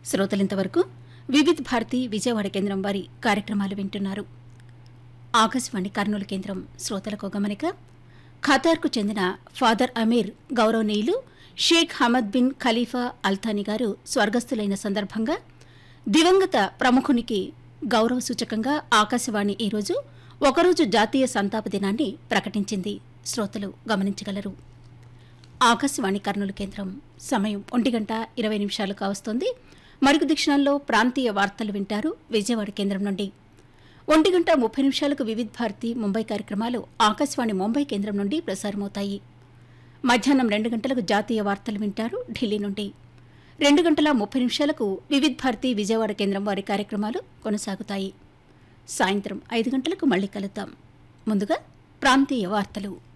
శ్రోతలింతవరకు వివిధ్ భారతి విజయవాడ కేంద్రం వారి కార్యక్రమాలు వింటున్నారు ఆకాశవాణి కర్నూలు కేంద్రం శ్రోతలకు గమనిక ఖతార్కు చెందిన ఫాదర్ అమీర్ గౌరవనీయులు Sheikh Hamad bin Khalifa Al Thani గారు స్వర్గస్థులైన సందర్భంగా దివంగత ప్రముఖునికి గౌరవ సూచకంగా ఆకాశవాణి ఈరోజు ఒకరోజు జాతీయ సంతాప దినాన్ని ప్రకటించింది శ్రోతలు గమనించగలరు ఆకాశవాణి కర్నూలు కేంద్రం సమయం ఒంటి గంట ఇరవై నిమిషాలు కావస్తోంది మరుగు దిక్షణంలో ప్రాంతీయ వార్తలు వింటారు విజయవాడ కేంద్రం నుండి ఒంటి గంట ముప్పై నిమిషాలకు వివిధ్ భారతి ముంబై కార్యక్రమాలు ఆకాశవాణి ముంబై కేంద్రం నుండి ప్రసారమవుతాయి మధ్యాహ్నం రెండు గంటలకు జాతీయ వార్తలు వింటారు ఢిల్లీ నుండి రెండు గంటల ముప్పై నిమిషాలకు వివిధ్ భారతి విజయవాడ కేంద్రం వారి కార్యక్రమాలు కొనసాగుతాయి సాయంత్రం ఐదు గంటలకు మళ్ళీ కలుద్దాం ముందుగా ప్రాంతీయ వార్తలు